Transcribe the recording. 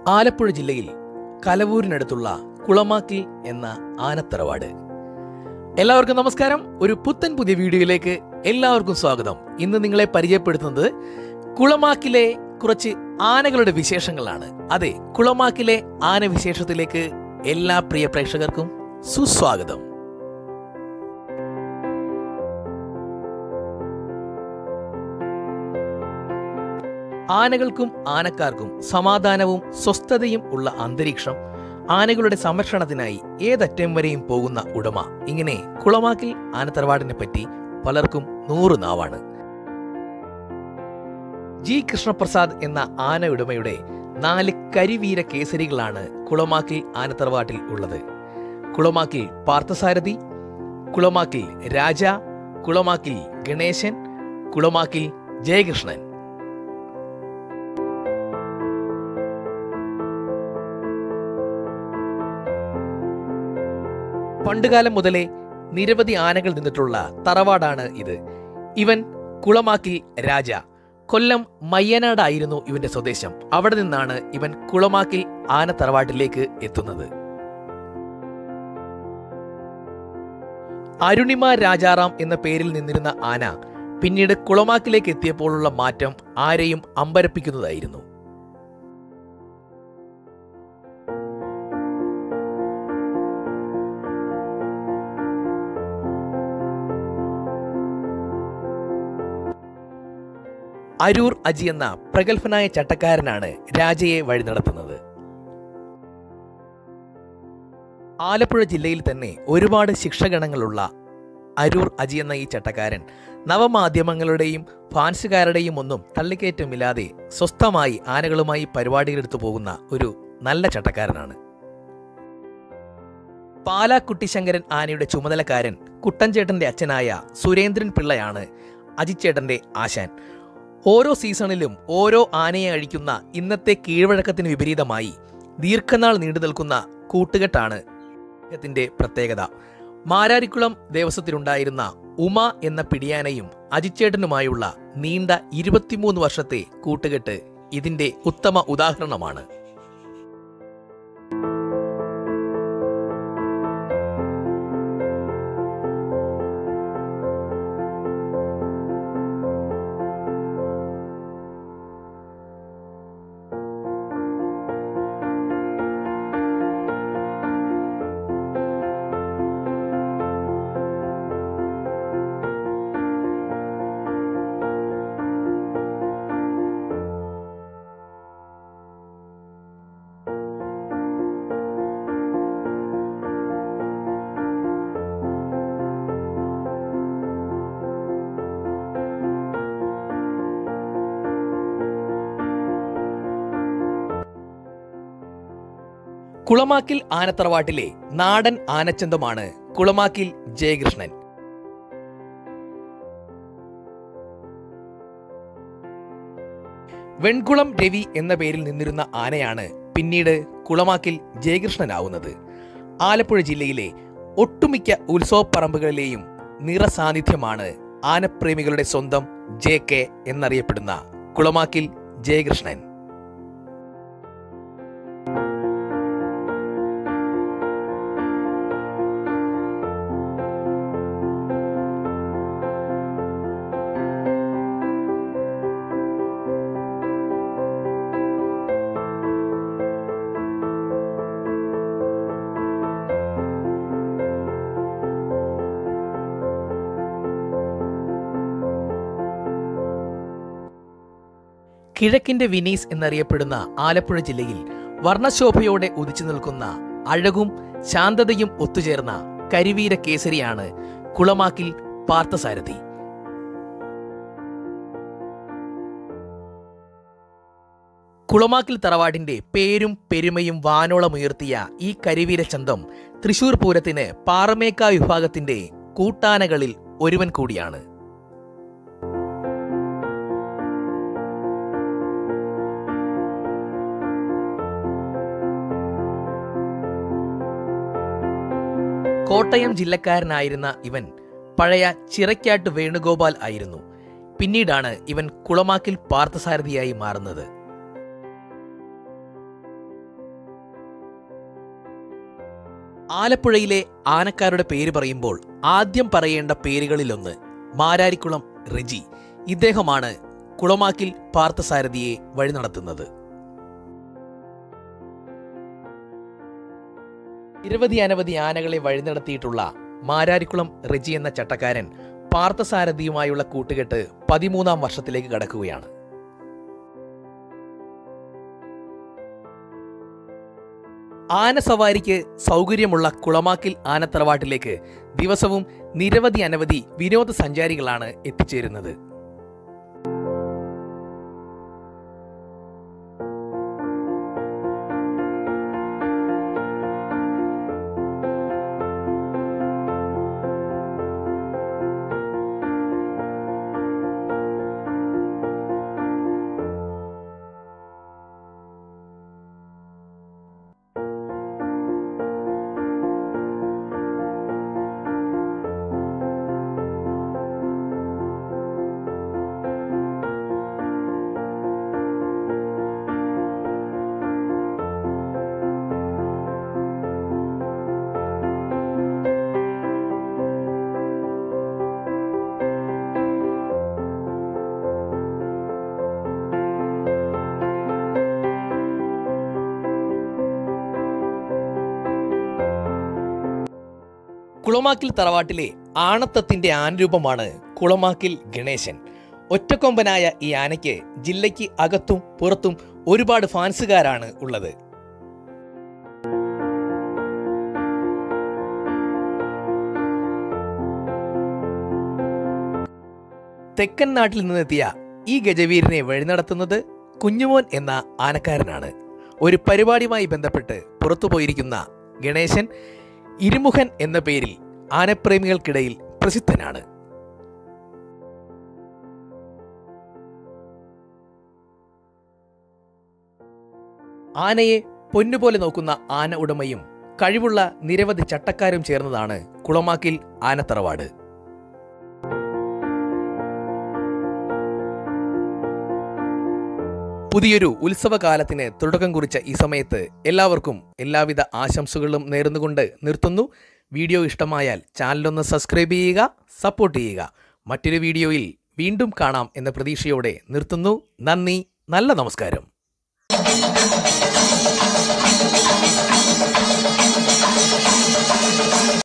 ആലപ്പുഴ ജില്ലയിൽ കലവൂരിനടുത്തുള്ള കുളമാക്കിൽ എന്ന ആനത്തറവാട് എല്ലാവർക്കും നമസ്കാരം ഒരു പുത്തൻ പുതിയ വീഡിയോയിലേക്ക് എല്ലാവർക്കും സ്വാഗതം ഇന്ന് നിങ്ങളെ പരിചയപ്പെടുത്തുന്നത് കുളമാക്കിലെ കുറച്ച് ആനകളുടെ വിശേഷങ്ങളാണ് അതെ കുളമാക്കിലെ ആന വിശേഷത്തിലേക്ക് എല്ലാ പ്രിയ പ്രേക്ഷകർക്കും സുസ്വാഗതം ആനകൾക്കും ആനക്കാർക്കും സമാധാനവും സ്വസ്ഥതയും ഉള്ള അന്തരീക്ഷം ആനകളുടെ സംരക്ഷണത്തിനായി ഏതറ്റം വരെയും പോകുന്ന ഉടമ ഇങ്ങനെ കുളമാക്കിൽ ആനത്തറവാടിനെ പറ്റി പലർക്കും നൂറ് നാവാണ് ജി കൃഷ്ണപ്രസാദ് എന്ന ആന ഉടമയുടെ നാല് കരിവീര കേസരികളാണ് കുളമാക്കിൽ ആനത്തറവാട്ടിൽ ഉള്ളത് കുളമാക്കിൽ പാർത്ഥസാരഥി കുളമാക്കിൽ രാജ കുളമാക്കിൽ ഗണേശൻ കുളമാക്കിൽ ജയകൃഷ്ണൻ പണ്ടുകാലം മുതലേ നിരവധി ആനകൾ നിന്നിട്ടുള്ള തറവാടാണ് ഇത് ഇവൻ കുളമാക്കിൽ രാജ കൊല്ലം മയ്യനാടായിരുന്നു ഇവന്റെ സ്വദേശം അവിടെ നിന്നാണ് ഇവൻ കുളമാക്കിൽ ആന തറവാട്ടിലേക്ക് എത്തുന്നത് അരുണിമ രാജാറാം എന്ന പേരിൽ നിന്നിരുന്ന ആന പിന്നീട് കുളമാക്കിലേക്ക് എത്തിയപ്പോഴുള്ള മാറ്റം ആരെയും അമ്പരപ്പിക്കുന്നതായിരുന്നു അരൂർ അജി എന്ന പ്രഗത്ഭനായ ചട്ടക്കാരനാണ് രാജയെ വഴി നടത്തുന്നത് ആലപ്പുഴ ജില്ലയിൽ തന്നെ ഒരുപാട് ശിക്ഷഗണങ്ങളുള്ള അരൂർ അജി എന്ന ഈ ചട്ടക്കാരൻ നവമാധ്യമങ്ങളുടെയും ഫാൻസുകാരുടെയും ഒന്നും തള്ളിക്കയറ്റമില്ലാതെ സ്വസ്ഥമായി ആനകളുമായി പരിപാടികളെടുത്തു പോകുന്ന ഒരു നല്ല ചട്ടക്കാരനാണ് പാലാ കുട്ടിശങ്കരൻ ആനയുടെ ചുമതലക്കാരൻ കുട്ടൻചേട്ടന്റെ അച്ഛനായ സുരേന്ദ്രൻ പിള്ളയാണ് അജിച്ചേട്ടന്റെ ആശാൻ ഓരോ സീസണിലും ഓരോ ആനയെ അഴിക്കുന്ന ഇന്നത്തെ കീഴ്വഴക്കത്തിന് വിപരീതമായി ദീർഘനാൾ നീണ്ടു നിൽക്കുന്ന കൂട്ടുകെട്ടാണ് ത്തിന്റെ പ്രത്യേകത മാരാരിക്കുളം ദേവസ്വത്തിലുണ്ടായിരുന്ന ഉമ എന്ന പിടിയാനയും അജിച്ചേട്ടനുമായുള്ള നീണ്ട ഇരുപത്തിമൂന്ന് വർഷത്തെ കൂട്ടുകെട്ട് ഇതിന്റെ ഉത്തമ ഉദാഹരണമാണ് കുളമാക്കിൽ ആനത്തറവാട്ടിലെ നാടൻ ആനച്ചന്തമാണ് കുളമാക്കിൽ ജയകൃഷ്ണൻ വെൺകുളം രവി എന്ന പേരിൽ നിന്നിരുന്ന ആനയാണ് പിന്നീട് കുളമാക്കിൽ ജയകൃഷ്ണനാവുന്നത് ആലപ്പുഴ ജില്ലയിലെ ഒട്ടുമിക്ക ഉത്സവപ്പറമ്പുകളിലെയും നിറസാന്നിധ്യമാണ് ആനപ്രേമികളുടെ സ്വന്തം ജെ കെ എന്നറിയപ്പെടുന്ന കുളമാക്കിൽ ജയകൃഷ്ണൻ കിഴക്കിന്റെ വിനീസ് എന്നറിയപ്പെടുന്ന ആലപ്പുഴ ജില്ലയിൽ വർണ്ണശോഭയോടെ ഉദിച്ചു നിൽക്കുന്ന അഴകും ശാന്തതയും ഒത്തുചേർന്ന കരിവീര കേസരിയാണ് കുളമാക്കിൽ പാർത്ഥസാരഥി കുളമാക്കിൽ തറവാടിന്റെ പേരും പെരുമയും വാനോളമുയർത്തിയ ഈ കരിവീര ചന്തം തൃശൂർ പൂരത്തിന് പാറമേക്ക വിഭാഗത്തിന്റെ കൂട്ടാനകളിൽ ഒരുവൻ കൂടിയാണ് കോട്ടയം ജില്ലക്കാരനായിരുന്ന ഇവൻ പഴയ ചിറയ്ക്കാട്ട് വേണുഗോപാൽ ആയിരുന്നു പിന്നീടാണ് ഇവൻ കുളമാക്കിൽ പാർത്ഥസാരഥിയായി മാറുന്നത് ആലപ്പുഴയിലെ ആനക്കാരുടെ പേര് പറയുമ്പോൾ ആദ്യം പറയേണ്ട പേരുകളിലൊന്ന് മാരാരിക്കുളം റെജി ഇദ്ദേഹമാണ് കുളമാക്കിൽ പാർത്ഥസാരഥിയെ വഴി നടത്തുന്നത് നിരവധി അനവധി ആനകളെ വഴി നടത്തിയിട്ടുള്ള മാരാരിക്കുളം റെജി എന്ന ചട്ടക്കാരൻ പാർത്ഥസാരഥിയുമായുള്ള കൂട്ടുകെട്ട് പതിമൂന്നാം വർഷത്തിലേക്ക് കടക്കുകയാണ് ആനസവാരിക്ക് സൗകര്യമുള്ള കുളമാക്കിൽ ആനത്തറവാട്ടിലേക്ക് ദിവസവും നിരവധി അനവധി വിനോദസഞ്ചാരികളാണ് എത്തിച്ചേരുന്നത് കുളമാക്കിൽ തറവാട്ടിലെ ആണത്തത്തിന്റെ ആനരൂപമാണ് കുളമാക്കിൽ ഗണേശൻ ഒറ്റക്കൊമ്പനായ ഈ ആനയ്ക്ക് ജില്ലയ്ക്ക് അകത്തും പുറത്തും ഒരുപാട് ഫാൻസുകാരാണ് ഉള്ളത് തെക്കൻ നാട്ടിൽ നിന്നെത്തിയ ഈ ഗജവീരനെ വഴിനടത്തുന്നത് കുഞ്ഞുമോൻ എന്ന ആനക്കാരനാണ് ഒരു പരിപാടിയുമായി ബന്ധപ്പെട്ട് പുറത്തുപോയിരിക്കുന്ന ഗണേശൻ ഇരുമുഖൻ എന്ന പേരിൽ ആനപ്രേമികൾക്കിടയിൽ പ്രസിദ്ധനാണ് ആനയെ പൊന്നുപോലെ നോക്കുന്ന ആന ഉടമയും കഴിവുള്ള നിരവധി ചട്ടക്കാരും ചേർന്നതാണ് കുളമാക്കിൽ ആനത്തറവാട് പുതിയൊരു ഉത്സവകാലത്തിന് തുടക്കം കുറിച്ച ഈ സമയത്ത് എല്ലാവർക്കും എല്ലാവിധ ആശംസകളും നേർന്നുകൊണ്ട് നിർത്തുന്നു വീഡിയോ ഇഷ്ടമായാൽ ചാനലൊന്ന് സബ്സ്ക്രൈബ് ചെയ്യുക സപ്പോർട്ട് ചെയ്യുക മറ്റൊരു വീഡിയോയിൽ വീണ്ടും കാണാം എന്ന പ്രതീക്ഷയോടെ നിർത്തുന്നു നന്ദി നല്ല നമസ്കാരം